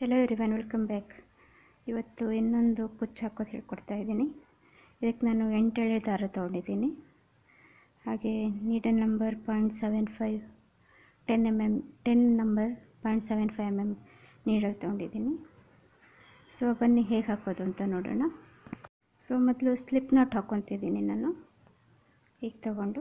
hello everyone welcome back ಇವತ್ತು ಇನ್ನೊಂದು ಕುಚ್ಚು ಹಾಕೋದು ಹೇಳ್ಕೊಡ್ತಾ ಇದ್ದೀನಿ ಇದಕ್ಕೆ ನಾನು ಎಂಟೆಳೆ ದಾರ ತೊಗೊಂಡಿದ್ದೀನಿ ಹಾಗೆ needle number point seven five ten M M ten number point seven five M M needle ತೊಗೊಂಡಿದ್ದೀನಿ ಸೊ ಬನ್ನಿ ಹೇಗೆ ಹಾಕೋದು ಅಂತ ನೋಡೋಣ ಸೊ ಮೊದಲು ಸ್ಲಿಪ್ ನಾಟ್ ಹಾಕ್ಕೊತಿದ್ದೀನಿ ನಾನು ಹೀಗೆ ತಗೊಂಡು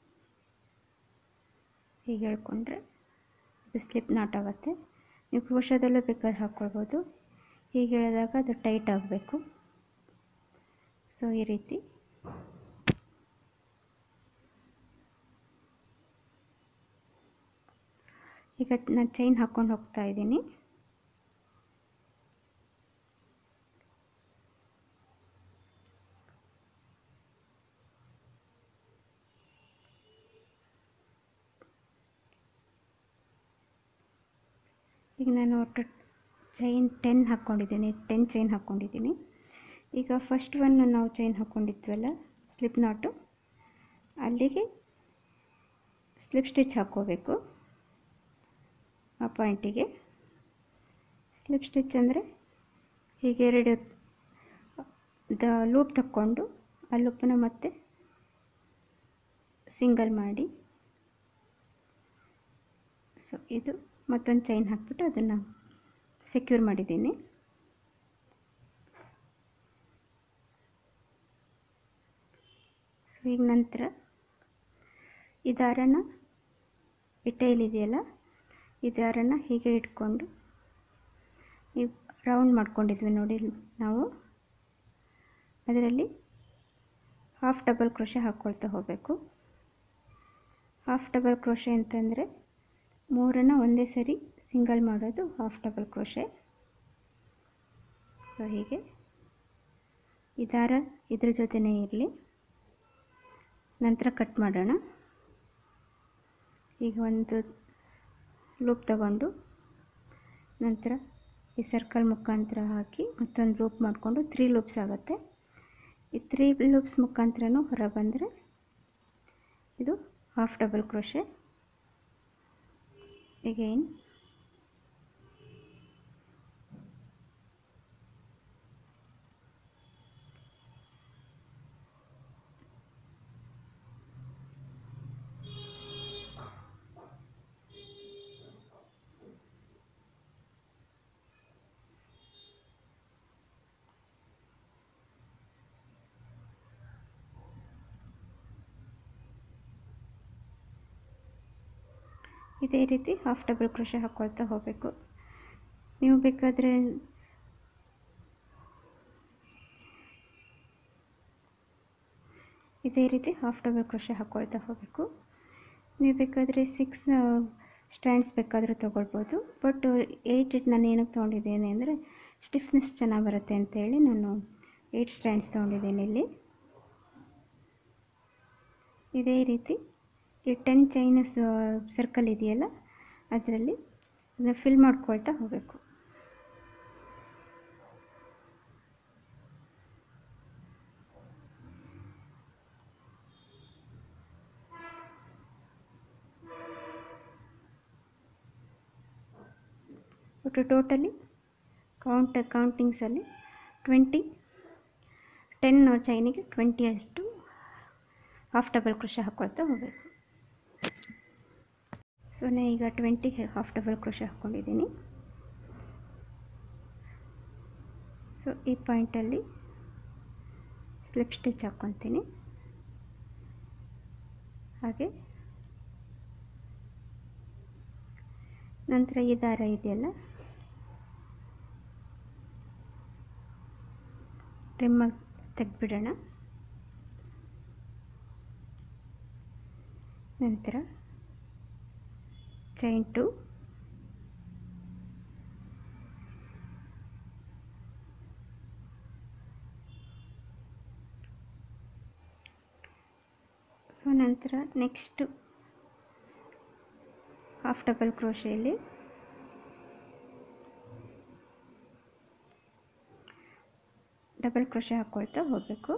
ಹೀಗೆ ಹೇಳ್ಕೊಂಡ್ರೆ ಇದು ಸ್ಲಿಪ್ ನಾಟ್ ಆಗುತ್ತೆ ನೀವು ಕ್ರೋಶದಲ್ಲೂ ಬೇಕಾದ್ರೆ ಹಾಕ್ಕೊಳ್ಬೋದು ಹೀಗೆ ಹೇಳಿದಾಗ ಅದು ಟೈಟ್ ಆಗಬೇಕು ಸೊ ಈ ರೀತಿ ಈಗ ನಾನು ಚೈನ್ ಹಾಕ್ಕೊಂಡು ಹೋಗ್ತಾ ಇದ್ದೀನಿ ಈಗ ನಾನು ಒಟ್ಟು ಚೈನ್ ಟೆನ್ ಹಾಕ್ಕೊಂಡಿದ್ದೀನಿ ಟೆನ್ ಚೈನ್ ಹಾಕ್ಕೊಂಡಿದ್ದೀನಿ ಈಗ ಫಸ್ಟ್ ಒನ್ ನಾವು ಚೈನ್ ಹಾಕ್ಕೊಂಡಿದ್ವಲ್ಲ ಸ್ಲಿಪ್ ನಾಟು ಅಲ್ಲಿಗೆ ಸ್ಲಿಪ್ ಸ್ಟಿಚ್ ಹಾಕ್ಕೋಬೇಕು ಆ ಪಾಯಿಂಟಿಗೆ ಸ್ಲಿಪ್ ಸ್ಟಿಚ್ ಅಂದರೆ ಹೀಗೆ ಎರಡು ದ ಲೂಪ್ ತಕ್ಕೊಂಡು ಆ ಲೂಪನ್ನ ಮತ್ತೆ ಸಿಂಗಲ್ ಮಾಡಿ ಸೊ ಇದು ಮತ್ತೊಂದು ಚೈನ್ ಹಾಕ್ಬಿಟ್ಟು ಅದನ್ನು ಸೆಕ್ಯೂರ್ ಮಾಡಿದ್ದೀನಿ ಸೊ ಈಗ ನಂತರ ಈ ದಾರನ ಈ ಟೈಲ್ ಇದೆಯಲ್ಲ ಈ ದಾರನ ಹೀಗೆ ಇಟ್ಕೊಂಡು ಈ ರೌಂಡ್ ಮಾಡ್ಕೊಂಡಿದ್ವಿ ನೋಡಿ ನಾವು ಅದರಲ್ಲಿ ಹಾಫ್ ಡಬಲ್ ಕ್ರೋಶೆ ಹಾಕ್ಕೊಳ್ತಾ ಹೋಗಬೇಕು ಹಾಫ್ ಡಬಲ್ ಕ್ರೋಶೆ ಅಂತಂದರೆ ಮೂರನ್ನು ಒಂದೇ ಸರಿ ಸಿಂಗಲ್ ಮಾಡೋದು ಹಾಫ್ ಡಬಲ್ ಕ್ರೋಶೆ ಸೊ ಹೀಗೆ ಈ ದಾರ ಇದ್ರ ಜೊತೆನೇ ಇರಲಿ ನಂತರ ಕಟ್ ಮಾಡೋಣ ಈಗ ಒಂದು ಲೂಪ್ ತಗೊಂಡು ನಂತರ ಈ ಸರ್ಕಲ್ ಮುಖಾಂತರ ಹಾಕಿ ಮತ್ತೊಂದು ಲೂಪ್ ಮಾಡಿಕೊಂಡು ತ್ರೀ ಲೂಪ್ಸ್ ಆಗುತ್ತೆ ಈ ತ್ರೀ ಲೂಪ್ಸ್ ಮುಖಾಂತರನೂ ಹೊರ ಬಂದರೆ ಇದು ಹಾಫ್ ಡಬಲ್ ಕ್ರೋಶೆ again ಇದೇ ರೀತಿ ಹಾಫ್ ಡಬಲ್ ಕ್ರೋಶೆ ಹಾಕ್ಕೊಳ್ತಾ ಹೋಗಬೇಕು ನೀವು ಬೇಕಾದರೆ ಇದೇ ರೀತಿ ಹಾಫ್ ಡಬಲ್ ಕ್ರೋಶೆ ಹಾಕ್ಕೊಳ್ತಾ ಹೋಗಬೇಕು ನೀವು ಬೇಕಾದರೆ ಸಿಕ್ಸ್ ಸ್ಟ್ಯಾಂಡ್ಸ್ ಬೇಕಾದರೂ ತೊಗೊಳ್ಬೋದು ಬಟ್ ಏಯ್ಟ್ ಇಟ್ ನಾನು ಏನಕ್ಕೆ ತೊಗೊಂಡಿದ್ದೇನೆ ಅಂದರೆ ಸ್ಟಿಫ್ನೆಸ್ ಚೆನ್ನಾಗಿ ಬರುತ್ತೆ ಅಂತೇಳಿ ನಾನು ಏಯ್ಟ್ ಸ್ಟ್ಯಾಂಡ್ಸ್ ತೊಗೊಂಡಿದ್ದೇನೆ ಇಲ್ಲಿ ಇದೇ ರೀತಿ ಈ ಟೆನ್ ಚೈನ್ ಸರ್ಕಲ್ ಇದೆಯಲ್ಲ ಅದರಲ್ಲಿ ಅದನ್ನು ಫಿಲ್ ಮಾಡ್ಕೊಳ್ತಾ ಹೋಗಬೇಕು ಒಟ್ಟು ಟೋಟಲಿ ಕೌಂಟ್ ಕೌಂಟಿಂಗ್ಸಲ್ಲಿ ಟ್ವೆಂಟಿ ಟೆನ್ ಚೈನಿಗೆ ಟ್ವೆಂಟಿ ಅಷ್ಟು ಹಾಫ್ ಡಬಲ್ ಕ್ರೋಶ ಹಾಕ್ಕೊಳ್ತಾ ಹೋಗಬೇಕು ಸೊ ನಾನು ಈಗ ಟ್ವೆಂಟಿ ಹಾಫ್ ಡಬಲ್ ಕ್ರೋಶ ಹಾಕ್ಕೊಂಡಿದ್ದೀನಿ ಸೊ ಈ ಪಾಯಿಂಟಲ್ಲಿ ಸ್ಲಿಪ್ ಸ್ಟಿಚ್ ಹಾಕ್ಕೊತೀನಿ ಹಾಗೆ ನಂತರ ಈ ದಾರ ಇದೆಯಲ್ಲ ಟ್ರಿಮ್ಮಾಗಿ ತೆಗೆದ್ಬಿಡೋಣ ನಂತರ ಚೈನ್ ಟು ಸೊ ನಂತರ ನೆಕ್ಸ್ಟು ಹಾಫ್ ಡಬಲ್ ಕ್ರೋಶೆಯಲ್ಲಿ ಡಬಲ್ ಕ್ರೋಶೆ ಹಾಕ್ಕೊಳ್ತಾ ಹೋಗಬೇಕು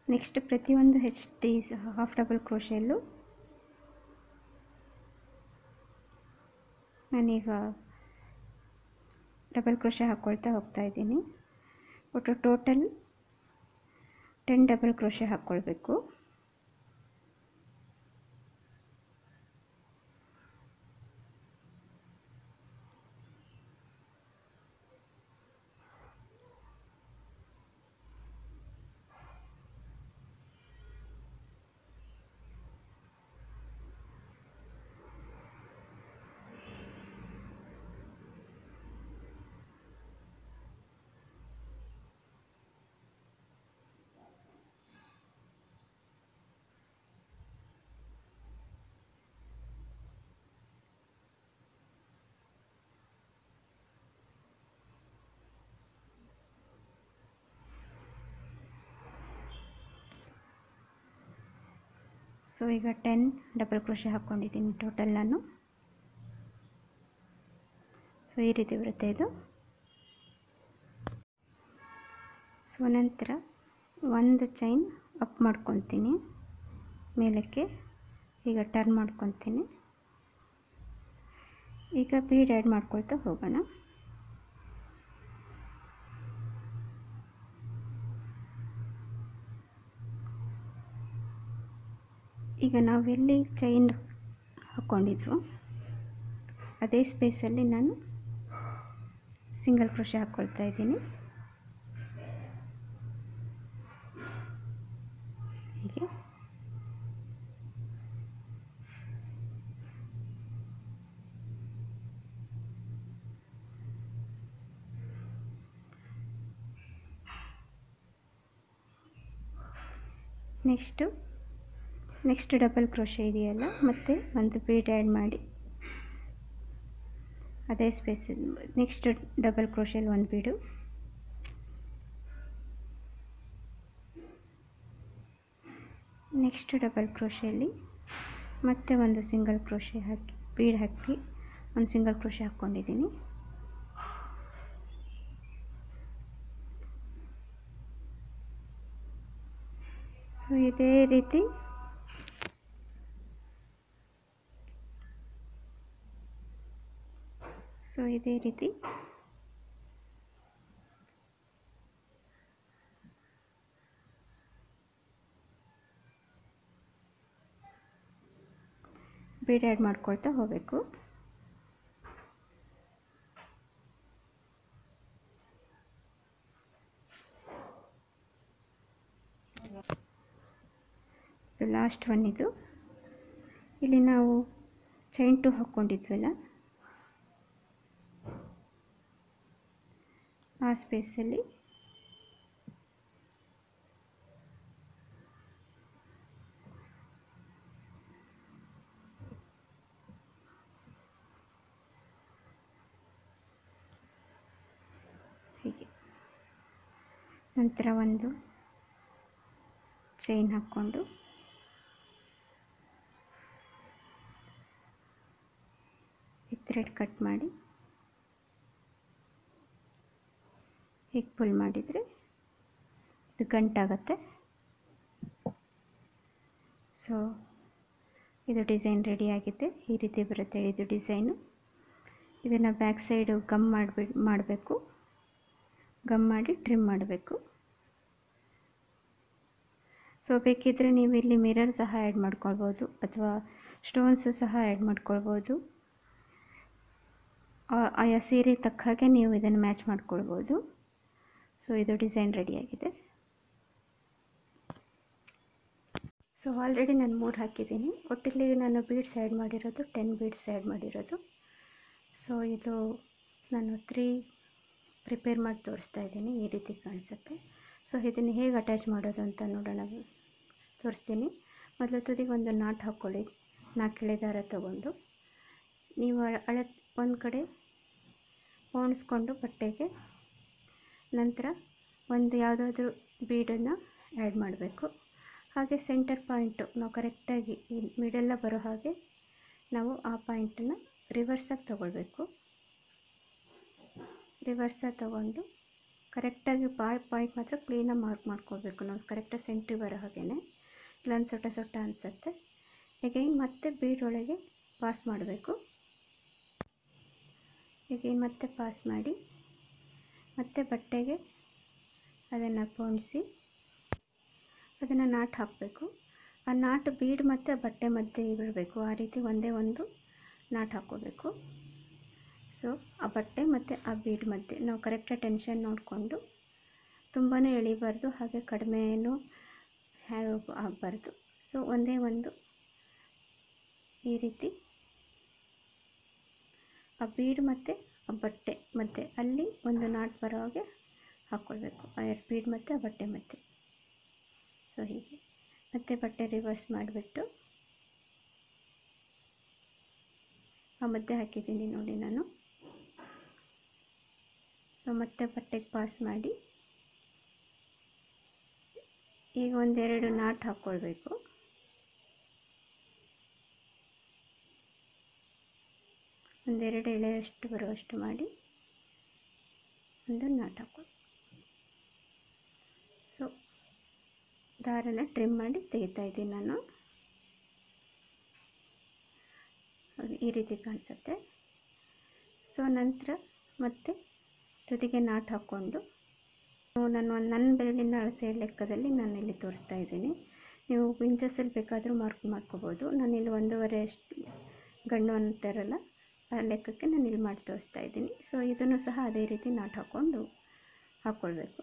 ನೆಕ್ಸ್ಟ್ ಪ್ರತಿಯೊಂದು ಹೆಚ್ ಡಿ ಹಾಫ್ ಡಬಲ್ ಕ್ರೋಶೆಯಲ್ಲೂ ನಾನೀಗ ಡಬಲ್ ಕ್ರೋಶೆ ಹಾಕ್ಕೊಳ್ತಾ ಹೋಗ್ತಾ ಇದ್ದೀನಿ ಒಟ್ಟು ಟೋಟಲ್ ಟೆನ್ ಡಬಲ್ ಕ್ರೋಶೆ ಹಾಕ್ಕೊಳ್ಬೇಕು ಸೊ ಈಗ ಟೆನ್ ಡಬಲ್ ಕ್ರೋಶೆ ಹಾಕ್ಕೊಂಡಿದ್ದೀನಿ ಟೋಟಲ್ ನಾನು ಸೊ ಈ ರೀತಿ ಬರುತ್ತೆ ಇದು ಸೊ ನಂತರ ಒಂದು ಚೈನ್ ಅಪ್ ಮಾಡ್ಕೊತೀನಿ ಮೇಲಕ್ಕೆ ಈಗ ಟರ್ನ್ ಮಾಡ್ಕೊತೀನಿ ಈಗ ಬೀಡ್ ಆ್ಯಡ್ ಮಾಡ್ಕೊಳ್ತಾ ಹೋಗೋಣ ಈಗ ನಾವೆಲ್ಲಿ ಚೈನ್ ಹಾಕ್ಕೊಂಡಿದ್ವು ಅದೇ ಸ್ಪೇಸಲ್ಲಿ ನಾನು ಸಿಂಗಲ್ ಕ್ರೋಶೆ ಹಾಕ್ಕೊಳ್ತಾ ಇದ್ದೀನಿ ಹೀಗೆ ನೆಕ್ಸ್ಟು ನೆಕ್ಸ್ಟ್ ಡಬಲ್ ಕ್ರೋಶೆ ಇದೆಯಲ್ಲ ಮತ್ತು ಒಂದು ಬೀಡ್ ಆ್ಯಡ್ ಮಾಡಿ ಅದೇ ಸ್ಪೇಸ್ ನೆಕ್ಸ್ಟ್ ಡಬಲ್ ಕ್ರೋಶೆಯಲ್ಲಿ ಒಂದು ಬೀಡು ನೆಕ್ಸ್ಟ್ ಡಬಲ್ ಕ್ರೋಶೆಯಲ್ಲಿ ಮತ್ತೆ ಒಂದು ಸಿಂಗಲ್ ಕ್ರೋಶೆ ಹಾಕಿ ಬೀಡ್ ಹಾಕಿ ಒಂದು ಸಿಂಗಲ್ ಕ್ರೋಶೆ ಹಾಕ್ಕೊಂಡಿದ್ದೀನಿ ಸೊ ಇದೇ ರೀತಿ ಸೊ ಇದೇ ರೀತಿ ಬೀಡ್ ಆ್ಯಡ್ ಮಾಡ್ಕೊಳ್ತಾ ಹೋಗಬೇಕು ಇದು ಲಾಸ್ಟ್ ಒನ್ ಇದು ಇಲ್ಲಿ ನಾವು ಚೈನ್ ಟು ಹಾಕ್ಕೊಂಡಿದ್ವಲ್ಲ ಆ ಸ್ಪೇಸಲ್ಲಿ ಹೀಗೆ ನಂತರ ಒಂದು ಚೈನ್ ಹಾಕ್ಕೊಂಡು ಈ ಥ್ರೆಡ್ ಕಟ್ ಮಾಡಿ ಹೀಗೆ ಪುಲ್ ಮಾಡಿದರೆ ಇದು ಗಂಟಾಗತ್ತೆ ಸೊ ಇದು ಡಿಸೈನ್ ರೆಡಿಯಾಗಿದೆ ಈ ರೀತಿ ಬರುತ್ತೆ ಇದು ಡಿಸೈನು ಇದನ್ನು ಬ್ಯಾಕ್ ಸೈಡು ಗಮ್ ಮಾಡಿಬಿಡ್ ಮಾಡಬೇಕು ಗಮ್ ಮಾಡಿ ಟ್ರಿಮ್ ಮಾಡಬೇಕು ಸೊ ಬೇಕಿದ್ದರೆ ನೀವು ಇಲ್ಲಿ ಮಿರರ್ ಸಹ ಆ್ಯಡ್ ಮಾಡ್ಕೊಳ್ಬೋದು ಅಥವಾ ಸ್ಟೋನ್ಸು ಸಹ ಆ್ಯಡ್ ಮಾಡ್ಕೊಳ್ಬೋದು ಆಯಾ ಸೀರೆ ತಕ್ಕ ಹಾಗೆ ನೀವು ಇದನ್ನು ಮ್ಯಾಚ್ ಮಾಡ್ಕೊಳ್ಬೋದು ಸೊ ಇದು ಡಿಸೈನ್ ರೆಡಿಯಾಗಿದೆ ಸೊ ಆಲ್ರೆಡಿ ನಾನು ಮೂರು ಹಾಕಿದ್ದೀನಿ ಒಟ್ಟಿಲ್ಲಿ ನಾನು ಬೀಡ್ಸ್ ಆ್ಯಡ್ ಮಾಡಿರೋದು ಟೆನ್ ಬೀಡ್ಸ್ ಆ್ಯಡ್ ಮಾಡಿರೋದು ಸೊ ಇದು ನಾನು ತ್ರೀ ಪ್ರಿಪೇರ್ ಮಾಡಿ ತೋರಿಸ್ತಾ ಇದ್ದೀನಿ ಈ ರೀತಿ ಕಾಣಿಸುತ್ತೆ ಸೊ ಇದನ್ನು ಹೇಗೆ ಅಟ್ಯಾಚ್ ಮಾಡೋದು ಅಂತ ನೋಡೋಣ ತೋರಿಸ್ತೀನಿ ಮೊದಲು ತುದಿಗೆ ಒಂದು ನಾಟ್ ಹಾಕ್ಕೊಳ್ಳಿ ನಾಲ್ಕು ದಾರ ತಗೊಂಡು ನೀವು ಅಳ ಒಂದು ಕಡೆ ಪೋಣಿಸ್ಕೊಂಡು ಬಟ್ಟೆಗೆ ನಂತರ ಒಂದು ಯಾವುದಾದ್ರೂ ಬೀಡನ್ನು ಆ್ಯಡ್ ಮಾಡಬೇಕು ಹಾಗೆ ಸೆಂಟರ್ ಪಾಯಿಂಟು ನಾವು ಕರೆಕ್ಟಾಗಿ ಈ ಮಿಡೆಲ್ಲ ಬರೋ ಹಾಗೆ ನಾವು ಆ ಪಾಯಿಂಟನ್ನು ರಿವರ್ಸಾಗಿ ತಗೊಳ್ಬೇಕು ರಿವರ್ಸಾಗಿ ತಗೊಂಡು ಕರೆಕ್ಟಾಗಿ ಪಾಯ್ ಪಾಯಿಂಟ್ ಮಾತ್ರ ಕ್ಲೀನಾಗಿ ಮಾರ್ಕ್ ಮಾಡ್ಕೋಬೇಕು ನಾವು ಕರೆಕ್ಟಾಗಿ ಸೆಂಟ್ರಿ ಬರೋ ಹಾಗೇ ಇಲ್ಲೊಂದು ಸೊಟ್ಟ ಸೊಟ್ಟ ಅನಿಸುತ್ತೆ ಎಗೈನ್ ಮತ್ತೆ ಬೀಡೊಳಗೆ ಪಾಸ್ ಮಾಡಬೇಕು ಎಗೈನ್ ಮತ್ತೆ ಪಾಸ್ ಮಾಡಿ ಮತ್ತೆ ಬಟ್ಟೆಗೆ ಅದನ್ನು ಪೋಣಿಸಿ ಅದನ್ನು ನಾಟ್ ಹಾಕಬೇಕು ಆ ನಾಟ್ ಬೀಡ್ ಮತ್ತು ಬಟ್ಟೆ ಮಧ್ಯೆ ಇರಬೇಕು ಆ ರೀತಿ ಒಂದೇ ಒಂದು ನಾಟ್ ಹಾಕ್ಕೋಬೇಕು ಸೊ ಆ ಬಟ್ಟೆ ಮತ್ತು ಆ ಬೀಡ್ ಮಧ್ಯೆ ನಾವು ಕರೆಕ್ಟಾಗಿ ಟೆನ್ಷನ್ ನೋಡಿಕೊಂಡು ತುಂಬಾ ಎಳಿಬಾರ್ದು ಹಾಗೆ ಕಡಿಮೆನೂ ಆಗಬಾರ್ದು ಸೊ ಒಂದೇ ಒಂದು ಈ ರೀತಿ ಆ ಬೀಡ್ ಮತ್ತು ಆ ಬಟ್ಟೆ ಮಧ್ಯೆ ಅಲ್ಲಿ ಒಂದು ನಾಟ್ ಬರೋ ಹಾಗೆ ಹಾಕ್ಕೊಳ್ಬೇಕು ಆ ಎರಡು ಬೀಡ್ ಮತ್ತು ಆ ಬಟ್ಟೆ ಮಧ್ಯೆ ಸೊ ಹೀಗೆ ಮತ್ತೆ ಬಟ್ಟೆ ರಿವರ್ಸ್ ಮಾಡಿಬಿಟ್ಟು ಆ ಮಧ್ಯೆ ಹಾಕಿದ್ದೀನಿ ನೋಡಿ ನಾನು ಸೊ ಮತ್ತೆ ಬಟ್ಟೆಗೆ ಪಾಸ್ ಮಾಡಿ ಈಗ ಒಂದೆರಡು ನಾಟ್ ಹಾಕ್ಕೊಳ್ಬೇಕು ಒಂದೆರಡು ಎಳೆಯಷ್ಟು ಬರುವಷ್ಟು ಮಾಡಿ ಒಂದು ನಾಟ್ ಹಾಕ್ಕೊಳ್ಳಿ ಸೊ ದಾರನ ಟ್ರಿಮ್ ಮಾಡಿ ತೆಗಿತಾ ಇದ್ದೀನಿ ನಾನು ಅದು ಈ ರೀತಿ ಕಾಣಿಸುತ್ತೆ ಸೊ ನಂತರ ಮತ್ತೆ ತುದಿಗೆ ನಾಟ್ ಹಾಕ್ಕೊಂಡು ನಾನು ಒಂದು ನನ್ನ ಬೆರಳಿನ ಅಳತೆ ಲೆಕ್ಕದಲ್ಲಿ ನಾನು ಇಲ್ಲಿ ತೋರಿಸ್ತಾ ಇದ್ದೀನಿ ನೀವು ಇಂಚಸಲ್ಲಿ ಬೇಕಾದರೂ ಮಾರ್ಕ್ ಮಾಡ್ಕೋಬೋದು ನಾನಿಲ್ಲಿ ಒಂದೂವರೆ ಅಷ್ಟು ಗಂಡು ಅಂತಾರಲ್ಲ ಆ ಲೆಕ್ಕಕ್ಕೆ ನಾನು ಇಲ್ಲಿ ಮಾಡಿ ತೋರಿಸ್ತಾ ಇದ್ದೀನಿ ಸೊ ಇದನ್ನು ಸಹ ಅದೇ ರೀತಿ ನಾಟ್ ಹಾಕ್ಕೊಂಡು ಹಾಕ್ಕೊಳ್ಬೇಕು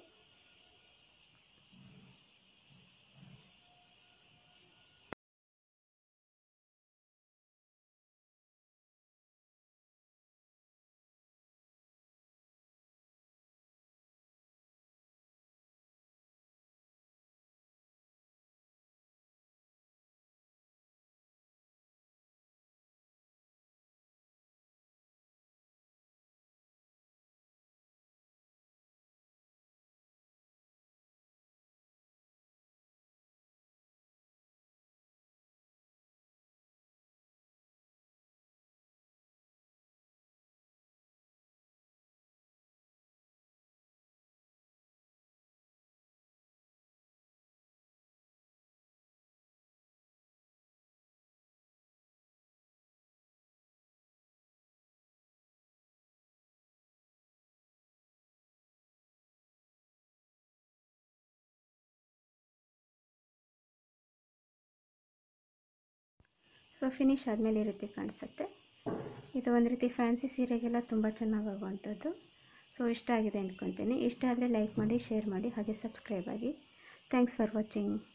ಸೊ ಫಿನಿಶ್ ಆದಮೇಲೆ ಈ ರೀತಿ ಕಾಣಿಸುತ್ತೆ ಇದು ಒಂದು ರೀತಿ ಫ್ಯಾನ್ಸಿ ಸೀರೆಗೆಲ್ಲ ತುಂಬ ಚೆನ್ನಾಗಾಗುವಂಥದ್ದು ಸೊ ಇಷ್ಟ ಆಗಿದೆ ಅಂದ್ಕೊತೀನಿ ಇಷ್ಟ ಆದರೆ ಲೈಕ್ ಮಾಡಿ ಶೇರ್ ಮಾಡಿ ಹಾಗೆ ಸಬ್ಸ್ಕ್ರೈಬ್ ಆಗಿ ಥ್ಯಾಂಕ್ಸ್ ಫಾರ್ ವಾಚಿಂಗ್